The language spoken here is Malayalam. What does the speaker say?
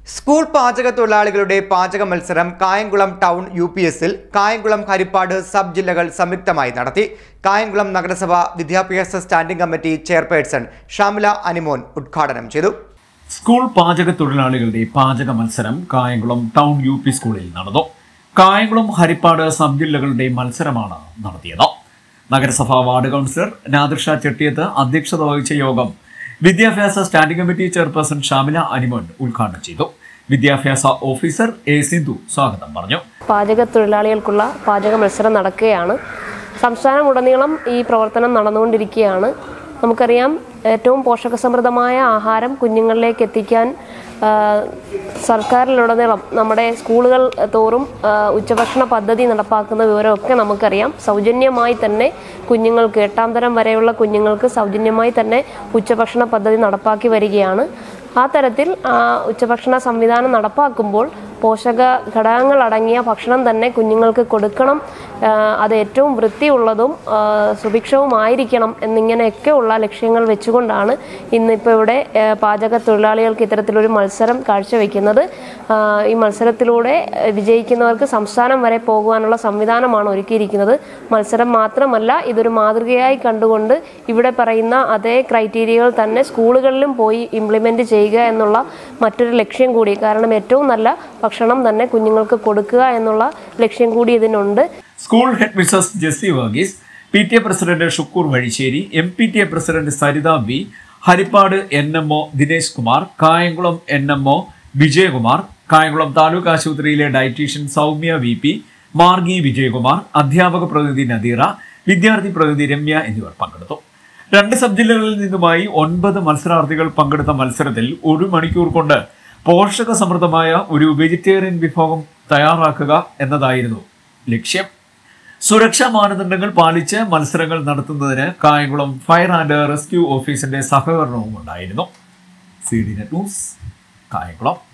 സ്കൂൾ പാചക തൊഴിലാളികളുടെ പാചക മത്സരം കായംകുളം ടൗൺ യു പി എസിൽ കായംകുളം ഹരിപ്പാട് സബ് ജില്ലകൾ സംയുക്തമായി നടത്തി കായംകുളം നഗരസഭ വിദ്യാഭ്യാസ standing committee chairperson Shamila Animon ഉദ്ഘാടനം ചെയ്തു സ്കൂൾ പാചക തൊഴിലാളികളുടെ പാചക മത്സരം കായംകുളം ടൗൺ യു പി സ്കൂളിൽ നടന്നു കായംകുളം ഹരിപ്പാട് സബ് ജില്ലകളുടെ മത്സരമാണ് നടത്തിയത് നഗരസഭാ വാർഡ് കൗൺസിലർ നാദിർഷ ചെട്ടിയത്ത് അധ്യക്ഷത വഹിച്ച യോഗം വിദ്യാഭ്യാസ standing committee chairperson Shamila Animon ഉദ്ഘാടനം ചെയ്തു വിദ്യാഭ്യാസ ഓഫീസർ എ സിന്ധു സ്വാഗതം പറഞ്ഞു പാചക തൊഴിലാളികൾക്കുള്ള പാചക മത്സരം നടക്കുകയാണ് സംസ്ഥാനമുടനീളം ഈ പ്രവർത്തനം നടന്നുകൊണ്ടിരിക്കുകയാണ് നമുക്കറിയാം ഏറ്റവും പോഷകസമൃദ്ധമായ ആഹാരം കുഞ്ഞുങ്ങളിലേക്ക് എത്തിക്കാൻ ആ, സർക്കാരിലുടനീളം നമ്മുടെ സ്കൂളുകൾ തോറും ആ, ഉച്ചഭക്ഷണ പദ്ധതി നടപ്പാക്കുന്ന വിവരമൊക്കെ നമുക്കറിയാം സൗജന്യമായി തന്നെ കുഞ്ഞുങ്ങൾക്ക് എട്ടാം തരം വരെയുള്ള കുഞ്ഞുങ്ങൾക്ക് സൗജന്യമായി തന്നെ ഉച്ചഭക്ഷണ പദ്ധതി നടപ്പാക്കി വരികയാണ് ആ തരത്തിൽ ആ, ഉച്ചഭക്ഷണ സംവിധാനം നടപ്പാക്കുമ്പോൾ പോഷക ഘടകങ്ങൾ അടങ്ങിയ ഭക്ഷണം തന്നെ കുഞ്ഞുങ്ങൾക്ക് കൊടുക്കണം ആ, അത് ഏറ്റവും വൃത്തിയുള്ളതും ആ, സുഭിക്ഷവുമായിരിക്കണം എന്നിങ്ങനെയൊക്കെയുള്ള ലക്ഷ്യങ്ങൾ വെച്ചുകൊണ്ടാണ് ഇന്നിപ്പോൾ ഇവിടെ ആ, പാചക തൊഴിലാളികൾക്ക് ഇത്തരത്തിലൊരു മത്സരം കാഴ്ചവെക്കുന്നത് ആ, ഈ മത്സരത്തിലൂടെ ആ, വിജയിക്കുന്നവർക്ക് സംസ്ഥാനം വരെ പോകുവാനുള്ള സംവിധാനമാണ് ഒരുക്കിയിരിക്കുന്നത് മത്സരം മാത്രമല്ല ഇതൊരു മാതൃകയായി കണ്ടുകൊണ്ട് ഇവിടെ പറയുന്ന അതേ ക്രൈറ്റീരിയകൾ തന്നെ സ്കൂളുകളിലും പോയി ഇംപ്ലിമെൻറ്റ് ചെയ്യുക എന്നുള്ള മറ്റൊരു ലക്ഷ്യം കൂടി കാരണം ഏറ്റവും നല്ല ഭക്ഷണം തന്നെ കുഞ്ഞുങ്ങൾക്ക് കൊടുക്കുക എന്നുള്ള ലക്ഷ്യം കൂടി ഇതിനുണ്ട് school head Mrs Jessy Varghese P T A president Shukkoor Vazhissery M P T A president Saritha V Haripad N M O Dinesh Kumar Kayamkulam N M O Vijayakumar Kayamkulam taluk ആശുപത്രിയിലെ dietitian Soumya V P Margi Vijayakumar അധ്യാപക പ്രതിനിധി നദീറ വിദ്യാർത്ഥി പ്രതിനിധി രമ്യ എന്നിവർ പങ്കെടുത്തു രണ്ട് സബ് ജില്ലകളിൽ നിന്നുമായി ഒൻപത് മത്സരാർത്ഥികൾ പങ്കെടുത്ത മത്സരത്തിൽ ഒരു മണിക്കൂർ കൊണ്ട് പോഷക സമൃദ്ധമായ ഒരു വെജിറ്റേറിയൻ വിഭവം തയ്യാറാക്കുക എന്നതായിരുന്നു ലക്ഷ്യം സുരക്ഷാ മാനദണ്ഡങ്ങൾ പാലിച്ച് മത്സരങ്ങൾ നടത്തുന്നതിന് കായംകുളം ഫയർ ആൻഡ് റെസ്ക്യൂ ഓഫീസിന്റെ സഹകരണവും ഉണ്ടായിരുന്നു C D net news Kayamkulam